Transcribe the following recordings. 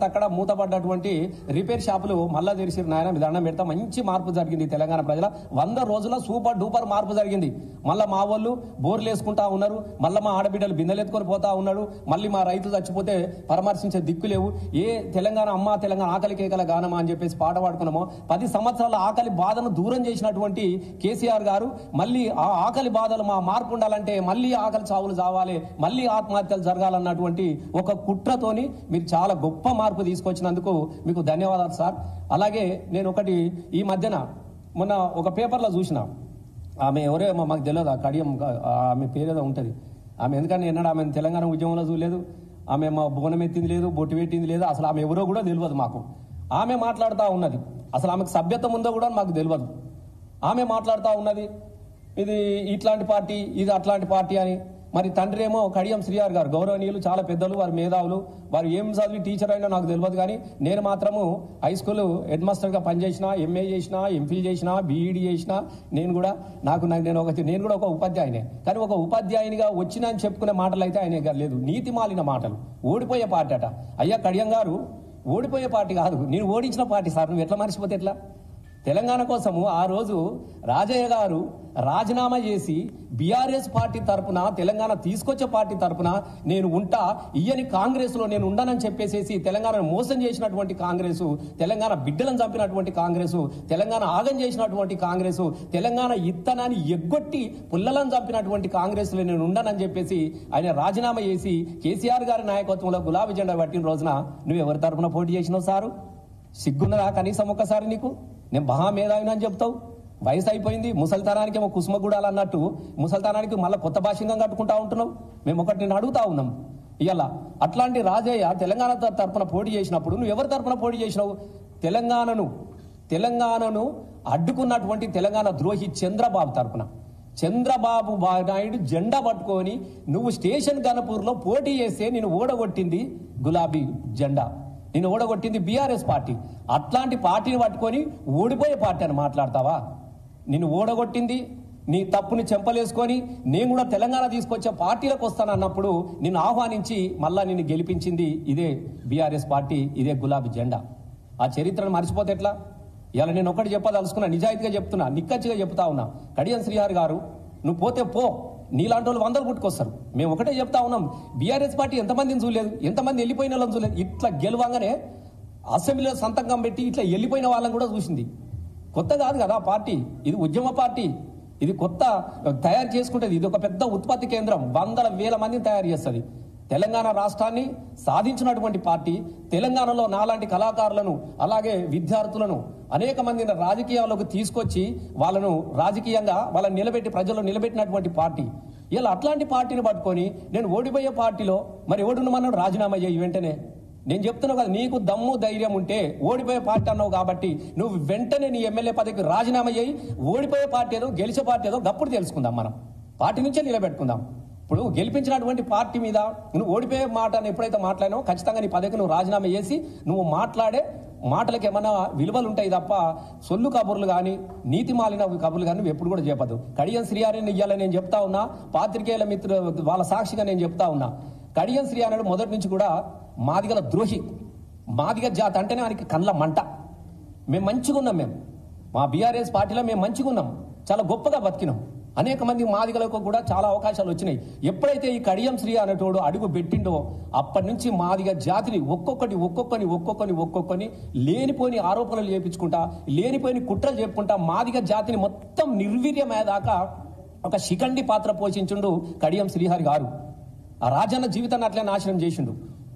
అక్కడక్కడ మూతపడ్డటువంటి రిపేర్ షాపులు మళ్ళా తెరిసిరు నాయన మీ దండం పెడతా మంచి మార్పు జరిగింది తెలంగాణ ప్రజల వంద రోజుల సూపర్ డూపర్ మార్పు జరిగింది మళ్ళా మా వాళ్ళు బోర్లు వేసుకుంటా ఉన్నారు మళ్ళీ మా ఆడబిడ్డలు బిందెలెత్తుకొని పోతా ఉన్నాడు మళ్ళీ మా రైతు చచ్చిపోతే పరామర్శించే దిక్కు లేవు ఏ తెలంగాణ అమ్మ తెలంగాణ ఆకలి కేకల గానమా అని చెప్పేసి పాట పాడుకున్నామో పది సంవత్సరాల ఆకలి బాధను దూరం చేసినటువంటి కేసీఆర్ గారు మళ్ళీ ఆ ఆకలి బాధలు మా మార్పు ఉండాలంటే మళ్ళీ ఆకలి చావులు చావాలి మళ్ళీ ఆత్మహత్యలు జరగాలన్నటువంటి ఒక కుట్రతోని మీరు చాలా గొప్ప మార్పు తీసుకొచ్చినందుకు మీకు ధన్యవాదాలు సార్ అలాగే నేను ఒకటి ఈ మధ్యన మొన్న ఒక పేపర్లో చూసిన ఆమె ఎవరో ఏమో మాకు తెలియదు ఆ కడియం ఆ ఆమె పేరేదో ఉంటుంది ఆమె ఎందుకంటే ఎన్నడూ ఆమె తెలంగాణ ఉద్యమంలో చూడలేదు ఆమె మా బోనం ఎత్తింది లేదు బొట్టు పెట్టింది లేదు అసలు ఆమె ఎవరో కూడా తెలియదు మాకు ఆమె మాట్లాడుతూ ఉన్నది అసలు ఆమెకు సభ్యత్వం ఉందో కూడా మాకు తెలియదు ఆమె మాట్లాడుతూ ఉన్నది ఇది ఇట్లాంటి పార్టీ ఇది అట్లాంటి పార్టీ అని మరి తండ్రి ఏమో కడియం శ్రీఆర్ గారు గౌరవనీయులు చాలా పెద్దలు వారు మేధావులు వారు ఏం చదివి టీచర్ అయినా నాకు తెలియదు కానీ నేను మాత్రము హై స్కూల్ హెడ్ మాస్టర్గా పనిచేసిన ఎంఏ చేసిన ఎంఫిల్ చేసిన బీఈడి చేసిన నేను కూడా నాకు నాకు నేను ఒక నేను కూడా ఒక ఉపాధ్యాయునే కానీ ఒక ఉపాధ్యాయునిగా వచ్చిన అని చెప్పుకునే మాటలు అయితే ఆయన లేదు నీతి మాలిన మాటలు ఓడిపోయే పార్టీ అట అయ్యా కడియం గారు ఓడిపోయే పార్టీ కాదు నేను ఓడించిన పార్టీ సార్ నువ్వు ఎట్లా మర్చిపోతే ఎట్లా తెలంగాణ కోసము ఆ రోజు రాజయ్య గారు రాజీనామా చేసి బీఆర్ఎస్ పార్టీ తరపున తెలంగాణ తీసుకొచ్చే పార్టీ తరపున నేను ఉంటా ఇయ్యని కాంగ్రెస్ లో నేను ఉండనని చెప్పేసేసి తెలంగాణను మోసం చేసినటువంటి కాంగ్రెస్ తెలంగాణ బిడ్డలను చంపినటువంటి కాంగ్రెస్ తెలంగాణ ఆగం చేసినటువంటి కాంగ్రెస్ తెలంగాణ ఇత్తనాన్ని ఎగ్గొట్టి పుల్లలను చంపినటువంటి కాంగ్రెస్ లో నేను ఉండనని చెప్పేసి ఆయన రాజీనామా చేసి కేసీఆర్ గారి నాయకత్వంలో గులాబీ జెండా పట్టిన రోజున నువ్వు ఎవరి తరపున పోటీ చేసినావు సారు సిగ్గున్నదా కనీసం ఒక్కసారి నీకు నేను మహా మేధావిని అని చెప్తావు వయసు అయిపోయింది ముసలితనానికి ఏమో కుసుమగూడాలు అన్నట్టు ముసలితనానికి మళ్ళీ కొత్త భాషంగా కట్టుకుంటా ఉంటున్నావు మేము ఒకటి నేను అడుగుతా ఉన్నాం ఇవాళ అట్లాంటి రాజయ్య తెలంగాణ త- తరపున పోటీ చేసినప్పుడు నువ్వు ఎవరి తరపున పోటీ చేసినావు తెలంగాణను తెలంగాణను అడ్డుకున్నటువంటి తెలంగాణ ద్రోహి చంద్రబాబు తరపున చంద్రబాబు బా- నాయుడు జెండా పట్టుకొని నువ్వు స్టేషన్ గణపూర్లో పోటీ చేస్తే నేను ఓడగొట్టింది గులాబీ జెండా నేను ఓడగొట్టింది బీఆర్ఎస్ పార్టీ అట్లాంటి పార్టీని పట్టుకొని ఓడిపోయే పార్టీ అని మాట్లాడతావా నిన్ను ఓడగొట్టింది నీ తప్పుని చెంపలేసుకొని నేను కూడా తెలంగాణ తీసుకొచ్చే పార్టీలకు వస్తానన్నప్పుడు నిన్ను ఆహ్వానించి మళ్ళా నిన్ను గెలిపించింది ఇదే బీఆర్ఎస్ పార్టీ ఇదే గులాబీ జెండా ఆ చరిత్రను మర్చిపోతే ఎట్లా ఇలా నేను ఒకటి చెప్పదలుచుకున్నా నిజాయితీగా చెప్తున్నా నిక్కచ్చిగా చెప్తా ఉన్నా కడియం శ్రీహారి గారు నువ్వు పోతే పో నీలాంటి వాళ్ళు వందలు పుట్టుకొస్తారు మేము ఒకటే చెప్తా ఉన్నాం బీఆర్ఎస్ పార్టీ ఎంతమందిని చూడలేదు ఎంతమంది వెళ్ళిపోయిన వాళ్ళని చూడలేదు ఇట్లా గెలవంగానే అసెంబ్లీలో సంతకం పెట్టి ఇట్లా వెళ్ళిపోయిన వాళ్ళని కూడా చూసింది కొత్త కాదు కదా ఆ పార్టీ ఇది ఉద్యమ పార్టీ ఇది కొత్త తయారు చేసుకుంటది ఇది ఒక పెద్ద ఉత్పత్తి కేంద్రం వందల వేల మందిని తయారు చేస్తుంది తెలంగాణ రాష్ట్రాన్ని సాధించినటువంటి పార్టీ తెలంగాణలో నాలాంటి కళాకారులను అలాగే విద్యార్థులను అనేక మందిని రాజకీయాల్లోకి తీసుకొచ్చి వాళ్ళను రాజకీయంగా వాళ్ళని నిలబెట్టి ప్రజల్లో నిలబెట్టినటువంటి పార్టీ ఇలా అట్లాంటి పార్టీని పట్టుకొని నేను ఓడిపోయే పార్టీలో మరి ఓడునమన్నాడు రాజీనామా చేయి వెంటనే నేను చెప్తున్నా కదా నీకు దమ్ము ధైర్యం ఉంటే ఓడిపోయే పార్టీ అన్నావు కాబట్టి నువ్వు వెంటనే నీ ఎమ్మెల్యే పదవికి రాజీనామా చేయి ఓడిపోయే పార్టీ ఏదో గెలిచే పార్టీ ఏదో గప్పుడు తెలుసుకుందాం మనం పార్టీ నుంచే నిలబెట్టుకుందాం ఇప్పుడు గెలిపించినటువంటి పార్టీ మీద నువ్వు ఓడిపోయే మాట అని ఎప్పుడైతే మాట్లాడినావో ఖచ్చితంగా నీ పదవికి నువ్వు రాజీనామా చేసి నువ్వు మాట్లాడే మాటలకు ఏమన్నా విలువలు ఉంటాయి తప్ప సొల్లు కబుర్లు కానీ నీతి మాలిన కబుర్లు కానీ నువ్వు ఎప్పుడు కూడా చెప్పదు కడియం శ్రీహారిని ఇయ్యాలని నేను చెప్తా ఉన్నా పాత్రికేయుల మిత్రు వాళ్ళ సాక్షిగా నేను చెప్తా ఉన్నా కడియం శ్రీ అన్నాడు మొదటి నుంచి కూడా మాదిగల ద్రోహి మాదిగ జాతి అంటేనే ఆయనకి కళ్ళ మంట మేము మంచిగా ఉన్నాం మేము మా బీఆర్ఎస్ పార్టీలో మేము మంచిగా ఉన్నాం చాలా గొప్పగా బతికినాం అనేక మంది మాదిగలకు కూడా చాలా అవకాశాలు వచ్చినాయి ఎప్పుడైతే ఈ కడియం శ్రీ అనేటోడు అడుగు పెట్టిండో అప్పటి నుంచి మాదిగ జాతిని ఒక్కొక్కటి ఒక్కొక్కని ఒక్కొక్కని ఒక్కొక్కని లేనిపోని ఆరోపణలు చేపించుకుంటా లేనిపోని కుట్రలు చెప్పుకుంటా మాదిగ జాతిని మొత్తం నిర్వీర్యమయ్యేదాకా ఒక శిఖండి పాత్ర పోషించుండు కడియం శ్రీహరి గారు ఆ రాజన్న జీవితాన్ని అట్లే నాశనం చేసిండు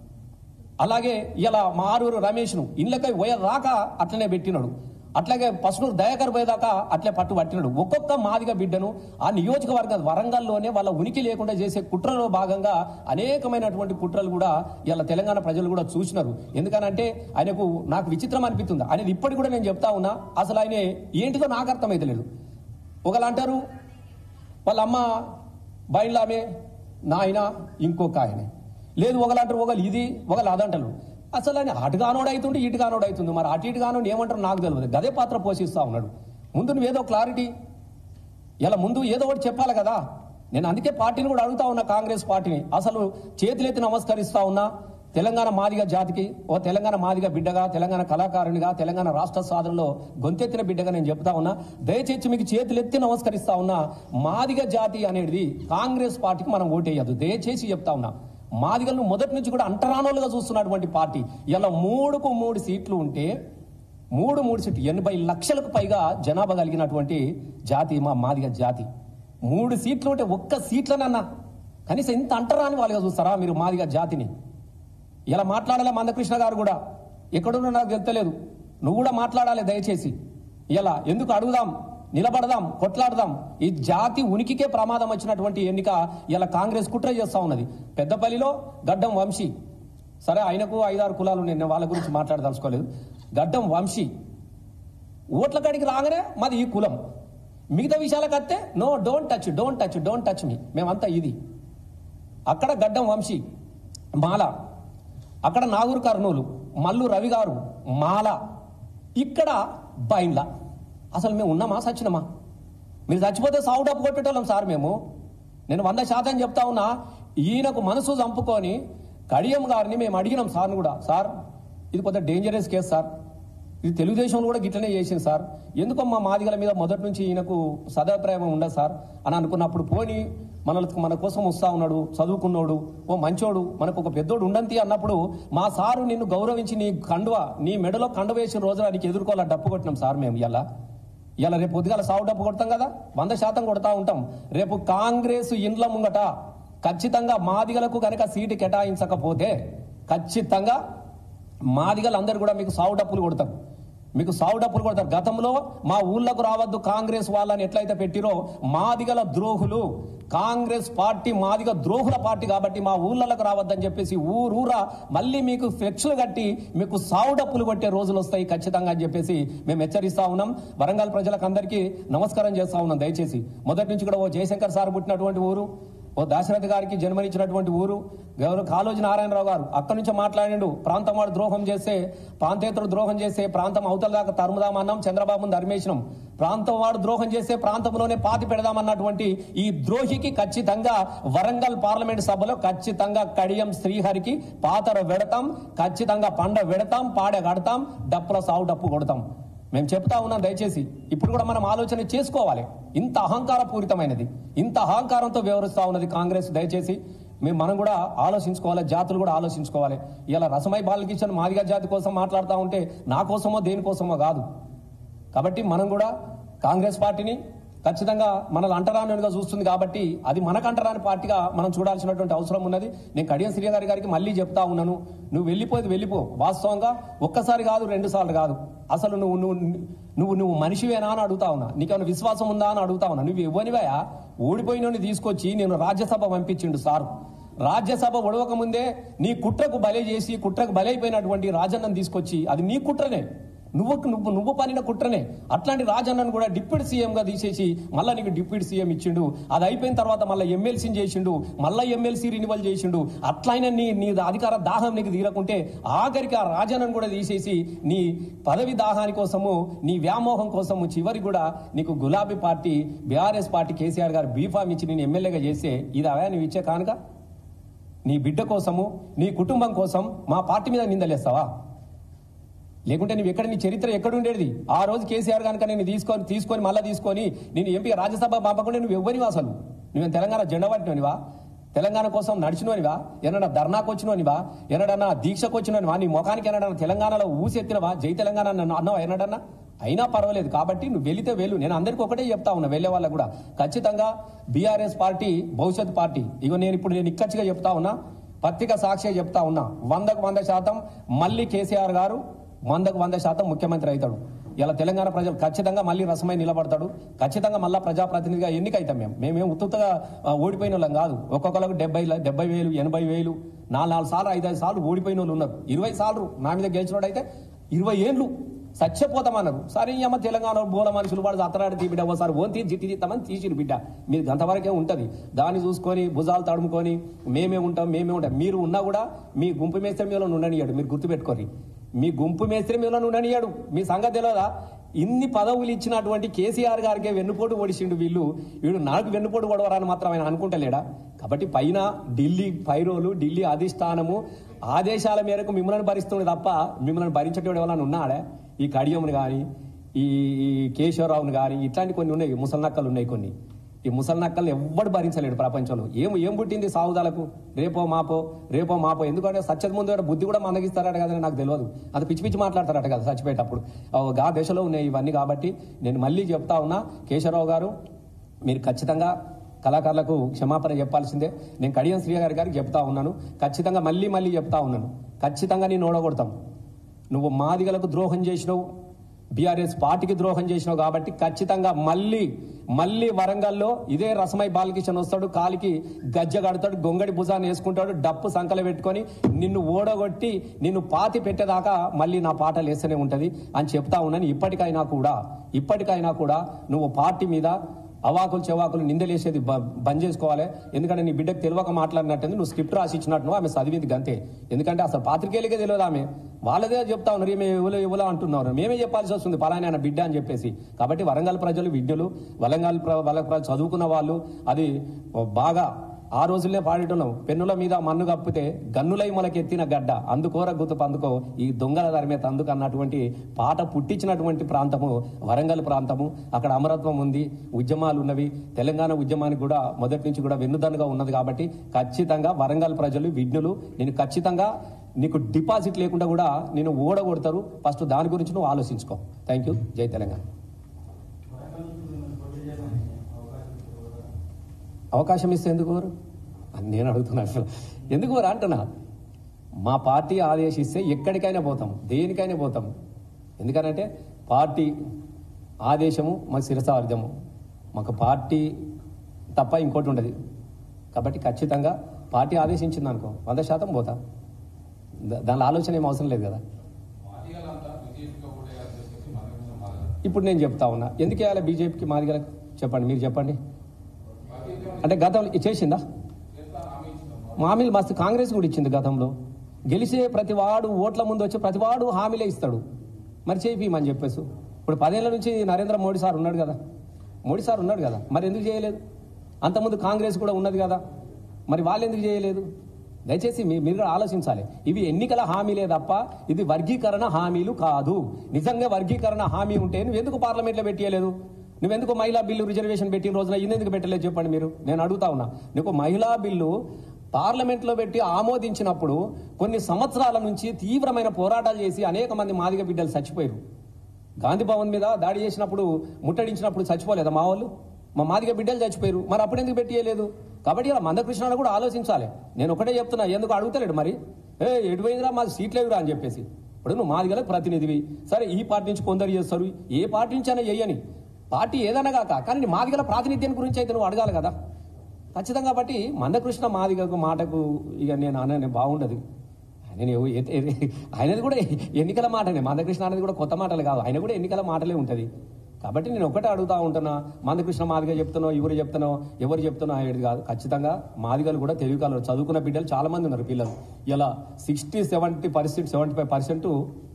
అలాగే ఇలా మా ఆరూరు రమేష్ను ఇళ్ళకై పోయే రాక అట్లనే పెట్టినాడు అట్లాగే పసునూరు దయాకర్ పోయేదాకా అట్లే పట్టు పట్టినాడు ఒక్కొక్క మాదిగ బిడ్డను ఆ నియోజకవర్గ వరంగల్లోనే వాళ్ళ ఉనికి లేకుండా చేసే కుట్రలో భాగంగా అనేకమైనటువంటి కుట్రలు కూడా ఇలా తెలంగాణ ప్రజలు కూడా చూసినారు ఎందుకనంటే ఆయనకు నాకు విచిత్రం అనిపిస్తుంది అనేది ఇప్పటికి కూడా నేను చెప్తా ఉన్నా అసలు ఆయన ఏంటిదో నాకు అర్థమైతలేదు ఒకళ్ళు అంటారు వాళ్ళ అమ్మ బయలామే నాయన ఇంకొక ఆయనే లేదు ఒకలంటారు ఒకళ్ళు ఇది ఒకళ్ళు అదంటారు అసలు ఆయన అటు కానోడు అవుతుంది ఇటు కానోడు అవుతుంది మరి అటు ఇటు కానోడు ఏమంటారు నాకు తెలియదు గదే పాత్ర పోషిస్తా ఉన్నాడు ముందు నువ్వేదో క్లారిటీ ఇలా ముందు ఏదో ఒకటి చెప్పాలి కదా నేను అందుకే పార్టీని కూడా అడుగుతా ఉన్నా కాంగ్రెస్ పార్టీని అసలు చేతులెత్తి నమస్కరిస్తా ఉన్నా తెలంగాణ మాదిగ జాతికి ఓ తెలంగాణ మాదిగ బిడ్డగా తెలంగాణ కళాకారునిగా తెలంగాణ రాష్ట్ర సాధనలో గొంతెత్తిన బిడ్డగా నేను చెప్తా ఉన్నా దయచేసి మీకు చేతులెత్తి నమస్కరిస్తా ఉన్నా మాదిగ జాతి అనేది కాంగ్రెస్ పార్టీకి మనం ఓటేయద్దు దయచేసి చెప్తా ఉన్నా మాదిగలను మొదటి నుంచి కూడా అంటరానోలుగా చూస్తున్నటువంటి పార్టీ ఇలా మూడుకు మూడు సీట్లు ఉంటే మూడు మూడు సీట్లు ఎనభై లక్షలకు పైగా జనాభా కలిగినటువంటి జాతి మా మాదిగ జాతి మూడు సీట్లు ఉంటే ఒక్క సీట్లనన్నా కనీసం ఇంత అంటరాని వాళ్ళుగా చూస్తారా మీరు మాదిగ జాతిని ఇలా మాట్లాడాలి మందకృష్ణ గారు కూడా ఎక్కడున్నా నాకు తెలుస్తలేదు నువ్వు కూడా మాట్లాడాలి దయచేసి ఇలా ఎందుకు అడుగుదాం నిలబడదాం కొట్లాడదాం ఈ జాతి ఉనికికే ప్రమాదం వచ్చినటువంటి ఎన్నిక ఇలా కాంగ్రెస్ కుట్ర చేస్తా ఉన్నది పెద్దపల్లిలో గడ్డం వంశీ సరే ఆయనకు ఐదారు కులాలు నేను వాళ్ళ గురించి మాట్లాడదలుచుకోలేదు గడ్డం వంశీ ఓట్ల కాడికి రాగానే మాది ఈ కులం మిగతా విషయాలకు వస్తే no don't touch don't touch don't touch మీ మేమంతా ఇది అక్కడ గడ్డం వంశీ మాల అక్కడ నాగూరు కర్నూలు మల్లు రవి గారు మాల ఇక్కడ బైండ్ల అసలు మేము ఉన్నామా సచ్చినమా మీరు చచ్చిపోతే సావుడప్పు కొట్టేటోళ్ళం సార్ మేము నేను వంద శాతం చెప్తా ఉన్నా ఈయనకు మనసు చంపుకొని కడియం గారిని మేము అడిగినాం సార్ని కూడా సార్ ఇది కొంత డేంజరస్ కేసు సార్ ఇది తెలుగుదేశంలో కూడా గిట్లనే చేసింది సార్ ఎందుకో మా మాదిగల మీద మొదటి నుంచి ఈయనకు సదాభిప్రాయం ఉండదు సార్ అని అనుకున్నప్పుడు పోని మనలకు మన కోసం వస్తా ఉన్నాడు చదువుకున్నోడు ఓ మంచోడు మనకు ఒక పెద్దోడు ఉండంతి అన్నప్పుడు మా సారు నిన్ను గౌరవించి నీ కండువ నీ మెడలో కండువ వేసిన రోజున నీకు ఎదుర్కోవాలని డప్పు కొట్టినాం సార్ మేము ఇలా ఇలా రేపు పొద్దుగాల సాగు డప్పు కొడతాం కదా వంద శాతం కొడతా ఉంటాం రేపు కాంగ్రెస్ ఇండ్ల ముంగట ఖచ్చితంగా మాదిగలకు కనుక సీటు కేటాయించకపోతే ఖచ్చితంగా మాదిగలందరూ కూడా మీకు సాగు డప్పులు కొడతారు మీకు సాగు డప్పులు కొడతారు గతంలో మా ఊళ్ళకు రావద్దు కాంగ్రెస్ వాళ్ళని ఎట్లయితే పెట్టిరో మాదిగల ద్రోహులు కాంగ్రెస్ పార్టీ మాదిగ ద్రోహుల పార్టీ కాబట్టి మా ఊళ్ళకు రావద్దని చెప్పేసి ఊరూరా మళ్ళీ మీకు ఫ్లెక్స్లు కట్టి మీకు సాగు డప్పులు కొట్టే రోజులు వస్తాయి ఖచ్చితంగా అని చెప్పేసి మేము హెచ్చరిస్తా ఉన్నాం వరంగల్ ప్రజలకు అందరికీ నమస్కారం చేస్తా ఉన్నాం దయచేసి మొదటి నుంచి కూడా ఓ జయశంకర్ సార్ పుట్టినటువంటి ఊరు ఓ దాశరథి గారికి జన్మనిచ్చినటువంటి ఊరు గౌరవ కాళోజీ నారాయణరావు గారు అక్కడి నుంచి మాట్లాడిండు ప్రాంతం వాడు ద్రోహం చేస్తే ప్రాంతేతరుడు ద్రోహం చేస్తే ప్రాంతం అవతల దాకా తరుముదామన్నాం చంద్రబాబును ధర్మేసినాం ప్రాంతం వాడు ద్రోహం చేస్తే ప్రాంతంలోనే పాతి పెడదామన్నటువంటి ఈ ద్రోహికి ఖచ్చితంగా వరంగల్ పార్లమెంట్ సభలో ఖచ్చితంగా కడియం శ్రీహరికి పాతర వెడతాం ఖచ్చితంగా పండ వెడతాం పాడె కడతాం డప్పుల సాగు డప్పు కొడతాం మేము చెప్తా ఉన్నాం దయచేసి ఇప్పుడు కూడా మనం ఆలోచన చేసుకోవాలి ఇంత అహంకారపూరితమైనది ఇంత అహంకారంతో వ్యవహరిస్తా ఉన్నది కాంగ్రెస్ దయచేసి మేము మనం కూడా ఆలోచించుకోవాలి జాతులు కూడా ఆలోచించుకోవాలి ఇలా రసమై బాలకిషన్ మాదిగా జాతి కోసం మాట్లాడుతూ ఉంటే నా కోసమో దేనికోసమో కాదు కాబట్టి మనం కూడా కాంగ్రెస్ పార్టీని ఖచ్చితంగా మనల్ని అంటరానిగా చూస్తుంది కాబట్టి అది మనకు అంటరాని పార్టీగా మనం చూడాల్సినటువంటి అవసరం ఉన్నది నేను కడియం శ్రీ గారి గారికి మళ్ళీ చెప్తా ఉన్నాను నువ్వు వెళ్ళిపోయి వెళ్ళిపో వాస్తవంగా ఒక్కసారి కాదు రెండు సార్లు కాదు అసలు నువ్వు నువ్వు నువ్వు నువ్వు మనిషివేనా అని అడుగుతా ఉన్నా నీకేమైనా విశ్వాసం ఉందా అని అడుగుతా ఉన్నా నువ్వు ఇవ్వనివయా ఓడిపోయినోని తీసుకొచ్చి నేను రాజ్యసభ పంపించిండు సార్ రాజ్యసభ ఒడవక ముందే నీ కుట్రకు బలే చేసి కుట్రకు బలైపోయినటువంటి రాజన్నను తీసుకొచ్చి అది నీ కుట్రనే నువ్వు నువ్వు నువ్వు పనిన కుట్రనే అట్లాంటి రాజన్నను కూడా డిప్యూటీ సీఎం గా తీసేసి మళ్ళా నీకు డిప్యూటీ సీఎం ఇచ్చిండు అది అయిపోయిన తర్వాత మళ్ళీ ఎమ్మెల్సీని చేసిండు మళ్ళా ఎమ్మెల్సీ రినివల్ చేసిండు అట్లయినా నీ నీ అధికార దాహం నీకు తీరకుంటే ఆఖరికి ఆ రాజన్నను కూడా తీసేసి నీ పదవి దాహాని కోసము నీ వ్యామోహం కోసము చివరి కూడా నీకు గులాబీ పార్టీ బీఆర్ఎస్ పార్టీ కేసీఆర్ గారు బీఫామ్ ఇచ్చి నేను ఎమ్మెల్యేగా చేస్తే ఇది అవే నువ్వు ఇచ్చే కానుక నీ బిడ్డ కోసము నీ కుటుంబం కోసం మా పార్టీ మీద నిందలేస్తావా లేకుంటే నువ్వు ఎక్కడ నీ చరిత్ర ఎక్కడ ఉండేది ఆ రోజు కేసీఆర్ కనుక నేను తీసుకొని తీసుకొని మళ్ళీ తీసుకొని నేను ఎంపీ రాజ్యసభ పంపకుండా నువ్వు ఎవ్వనివా అసలు నువ్వు తెలంగాణ జెండా పట్టినవనివా తెలంగాణ కోసం నడిచినవనివా ఎన్నడన్నా ధర్నాకు వచ్చినవనివా ఎన్నడన్నా దీక్షకు వచ్చినవనివా నీ ముఖానికి ఎన్నడన్నా తెలంగాణలో ఊసెత్తినవా జై తెలంగాణ అన్న- అన్నావా ఎన్నడన్నా అయినా పర్వాలేదు కాబట్టి నువ్వు వెళితే వెళ్ళు నేను అందరికీ ఒకటే చెప్తా ఉన్నా వెళ్ళే వాళ్ళకు కూడా ఖచ్చితంగా బీఆర్ఎస్ పార్టీ భవిష్యత్ పార్టీ ఇగో నేను ఇప్పుడు నేను ఇక్కచ్చిగా చెప్తా ఉన్నా పత్రిక సాక్షిగా చెప్తా ఉన్నా వందకు వంద శాతం మళ్ళీ కేసీఆర్ గారు వందకు వంద శాతం ముఖ్యమంత్రి అవుతాడు ఇలా తెలంగాణ ప్రజలు ఖచ్చితంగా మళ్ళీ రసమై నిలబడతాడు ఖచ్చితంగా మళ్ళా ప్రజాప్రతినిధిగా ఎన్నికైతాం మేము మేమేం ఉత్తుగా ఓడిపోయిన వాళ్ళం కాదు ఒక్కొక్కరికి డెబ్బై డెబ్బై వేలు ఎనభై వేలు నాలుగు నాలుగు సార్లు ఐదు ఐదు సార్లు ఓడిపోయిన వాళ్ళు ఉన్నారు ఇరవై సార్లు నా మీద గెలిచినోడు అయితే ఇరవై ఏళ్ళు సత్యపోతామన్నారు సరే ఈ అమ్మ తెలంగాణ బోల మనుషులు వాడు అత్తరాడి తీ బిడ్డ ఒకసారి ఓన్ తీసి జిట్టి తీస్తామని తీసిరు బిడ్డ మీరు గంతవరకే ఉంటది దాన్ని చూసుకొని భుజాలు తడుముకొని మేమే ఉంటాం మేమే ఉంటాం మీరు ఉన్నా కూడా మీ గుంపు మేస్త్రి మీద ఉండనియాడు మీరు గుర్తుపెట్టుకోరి మీ గుంపు మేస్త్రి మీద ఉండనియాడు మీ సంగతి తెలియదా ఇన్ని పదవులు ఇచ్చినటువంటి కేసీఆర్ గారికే వెన్నుపోటు ఓడిసిండు వీళ్ళు వీడు నాకు వెన్నుపోటు ఓడవరాని మాత్రం ఆయన అనుకుంటలేడా కాబట్టి పైన ఢిల్లీ పైరోలు ఢిల్లీ అధిష్టానము ఆదేశాల మేరకు మిమ్మల్ని భరిస్తుంది తప్ప మిమ్మల్ని భరించేటోడు ఎవరైనా ఉన్నాడే ఈ కడియముని కానీ ఈ ఈ కేశవరావుని కానీ ఇట్లాంటి కొన్ని ఉన్నాయి ముసలినక్కలు ఉన్నాయి కొన్ని ఈ ముసలినక్కలు ఎవ్వడు భరించలేడు ప్రపంచంలో ఏం ఏం పుట్టింది సావుదాలకు రేపో మాపో రేపో మాపో ఎందుకంటే సత్యత ముందు ఏదో బుద్ధి కూడా మందగిస్తారట కదా నాకు తెలియదు అది పిచ్చి పిచ్చి మాట్లాడతారట కదా చచ్చిపోయేటప్పుడు ఆ గా దశలో ఉన్నాయి ఇవన్నీ కాబట్టి నేను మళ్ళీ చెప్తా ఉన్నా కేశవరావు గారు మీరు ఖచ్చితంగా కళాకారులకు క్షమాపణ చెప్పాల్సిందే నేను కడియం శ్రీ గారి గారికి చెప్తా ఉన్నాను ఖచ్చితంగా మళ్ళీ మళ్ళీ చెప్తా ఉన్నాను ఖచ్చితంగా నేను ఓడగొడతాం నువ్వు మాదిగలకు ద్రోహం చేసినావు బీఆర్ఎస్ పార్టీకి ద్రోహం చేసినావు కాబట్టి ఖచ్చితంగా మళ్ళీ మళ్ళీ వరంగల్లో ఇదే రసమై బాలకిషన్ వస్తాడు కాలికి గజ్జ కడతాడు గొంగడి భుజాన్ని వేసుకుంటాడు డప్పు సంకల పెట్టుకొని నిన్ను ఓడగొట్టి నిన్ను పాతి పెట్టేదాకా మళ్ళీ నా పాట లేస్తూనే ఉంటది అని చెప్తా ఉన్నాను ఇప్పటికైనా కూడా ఇప్పటికైనా కూడా నువ్వు పార్టీ మీద అవాకులు చెవాకులు నిందలేసేది బ- బంద్ చేసుకోవాలి ఎందుకంటే నీ బిడ్డకు తెలియక మాట్లాడినట్టుంది నువ్వు స్క్రిప్ట్ రాసి ఇచ్చినట్టు ఆమె చదివింది గంతే ఎందుకంటే అసలు పాత్రికేయులకే తెలియదు ఆమె వాళ్ళదే చెప్తా ఉన్నారు ఈమె ఎవలో ఎవలో అంటున్నారు మేమే చెప్పాల్సి వస్తుంది పలానా ఆయన బిడ్డ అని చెప్పేసి కాబట్టి వరంగల్ ప్రజలు విద్యులు వరంగల్ ప్ర- వాళ్ళ ప్ర- చదువుకున్న వాళ్ళు అది బాగా ఆ రోజుల్లో పాడేటోళ్ళం పెన్నుల మీద మన్ను కప్పితే గన్నులై మొలకెత్తిన గడ్డ అందుకోర గుర్తు అందుకో ఈ దొంగల ధర్మే తందుకు అన్నటువంటి పాట పుట్టించినటువంటి ప్రాంతము వరంగల్ ప్రాంతము అక్కడ అమరత్వం ఉంది ఉద్యమాలు ఉన్నవి తెలంగాణ ఉద్యమానికి కూడా మొదటి నుంచి కూడా వెన్నుదన్నుగా ఉన్నది కాబట్టి ఖచ్చితంగా వరంగల్ ప్రజలు విఘ్నులు నేను ఖచ్చితంగా నీకు డిపాజిట్ లేకుండా కూడా నేను ఓడగొడతారు ఫస్ట్ దాని గురించి నువ్వు ఆలోచించుకో థ్యాంక్ యూ జై తెలంగాణ అవకాశం ఇస్తే ఎందుకు కోరు అని నేను అడుగుతున్నా అసలు ఎందుకు కోరు అంటున్నా మా పార్టీ ఆదేశిస్తే ఎక్కడికైనా పోతాం దేనికైనా పోతాం ఎందుకనంటే పార్టీ ఆదేశము మాకు శిరసార్థము మాకు పార్టీ తప్ప ఇంకోటి ఉండదు కాబట్టి ఖచ్చితంగా పార్టీ ఆదేశించింది అనుకో వంద శాతం పోతా దా- దానిలో ఆలోచన ఏం అవసరం లేదు కదా ఇప్పుడు నేను చెప్తా ఉన్నా ఎందుకు వేయాలి బీజేపీకి మాదిగలకు చెప్పండి మీరు చెప్పండి అంటే గతంలో ఇది చేసిందా హామీలు మస్తు కాంగ్రెస్ కూడా ఇచ్చింది గతంలో గెలిచే ప్రతి వాడు ఓట్ల ముందు వచ్చి ప్రతి వాడు హామీలే ఇస్తాడు మరి చేయిమని చెప్పేసి ఇప్పుడు పదేళ్ల నుంచి నరేంద్ర మోడీ సార్ ఉన్నాడు కదా మోడీ సార్ ఉన్నాడు కదా మరి ఎందుకు చేయలేదు అంతకుముందు కాంగ్రెస్ కూడా ఉన్నది కదా మరి వాళ్ళు ఎందుకు చేయలేదు దయచేసి మీ- మీరు కూడా ఆలోచించాలి ఇవి ఎన్నికల హామీలే తప్ప ఇది వర్గీకరణ హామీలు కాదు నిజంగా వర్గీకరణ హామీ ఉంటే నువ్వు ఎందుకు పార్లమెంట్లో పెట్టియలేదు నువ్వెందుకు మహిళా బిల్లు రిజర్వేషన్ పెట్టిన రోజున ఇది ఎందుకు పెట్టలేదు చెప్పండి మీరు నేను అడుగుతా ఉన్నా నీకు మహిళా బిల్లు పార్లమెంట్లో పెట్టి ఆమోదించినప్పుడు కొన్ని సంవత్సరాల నుంచి తీవ్రమైన పోరాటాలు చేసి అనేక మంది మాదిగ బిడ్డలు చచ్చిపోయారు గాంధీ భవన్ మీద దాడి చేసినప్పుడు ముట్టడించినప్పుడు చచ్చిపోలేదా మా వాళ్ళు మా మాదిగ బిడ్డలు చచ్చిపోయారు మరి అప్పుడు ఎందుకు పెట్టియలేదు కాబట్టి ఇలా మందకృష్ణ కూడా ఆలోచించాలి నేను ఒకటే చెప్తున్నా ఎందుకు అడుగుతలేడు మరి ఏ ఎటు పోయిందిరా మాది సీట్లు ఎదురా అని చెప్పేసి ఇప్పుడు నువ్వు మాదిగలకు ప్రతినిధివి సరే ఈ పార్టీ నుంచి కొందరు చేస్తారు ఏ పార్టీ నుంచి అయినా చెయ్యని పార్టీ ఏదైనా కాక కానీ నీ మాదిగల ప్రాతినిధ్యం గురించి అయితే నువ్వు అడగాలి కదా ఖచ్చితంగా కాబట్టి మందకృష్ణ మాదిగకు మాటకు ఇక నేను అనే బాగుండదు ఆయన ఎవ- ఎ- ఎ- ఆయనది కూడా ఎన్నికల మాటనే మందకృష్ణ అనేది కూడా కొత్త మాటలు కాదు ఆయన కూడా ఎన్నికల మాటలే ఉంటది కాబట్టి నేను ఒకటే అడుగుతా ఉంటున్నా మందకృష్ణ మాదిగ చెప్తున్నావు ఎవరు చెప్తున్నావు ఎవరు చెప్తున్నావు అనేది కాదు ఖచ్చితంగా మాదిగలు కూడా తెలివి కాలం చదువుకున్న బిడ్డలు చాలా మంది ఉన్నారు పిల్లలు ఇలా sixty seventy percent seventy five percent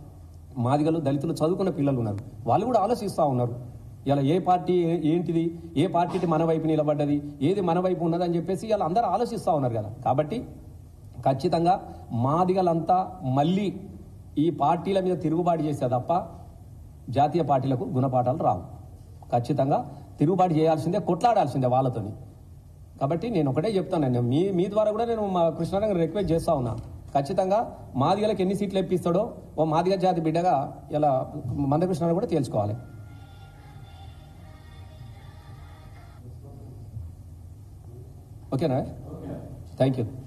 మాదిగలు దళితులు చదువుకున్న పిల్లలు ఉన్నారు వాళ్ళు కూడా ఆలోచిస్తూ ఉన్నారు ఇలా ఏ పార్టీ ఏ- ఏంటిది ఏ పార్టీ మన వైపు నిలబడ్డది ఏది మన వైపు ఉన్నదని చెప్పేసి ఇలా అందరూ ఆలోచిస్తూ ఉన్నారు కదా కాబట్టి ఖచ్చితంగా మాదిగలంతా మళ్ళీ ఈ పార్టీల మీద తిరుగుబాటు చేస్తే తప్ప జాతీయ పార్టీలకు గుణపాఠాలు రావు ఖచ్చితంగా తిరుగుబాటు చేయాల్సిందే కొట్లాడాల్సిందే వాళ్ళతోని కాబట్టి నేను ఒకటే చెప్తాను నేను మీ మీ ద్వారా కూడా నేను మా కృష్ణారావు రిక్వెస్ట్ చేస్తా ఉన్నా ఖచ్చితంగా మాదిగలకు ఎన్ని సీట్లు ఇప్పిస్తాడో ఓ మాదిగ జాతి బిడ్డగా ఇలా మందకృష్ణ కూడా తేల్చుకోవాలి ఓకేనా థ్యాంక్ యూ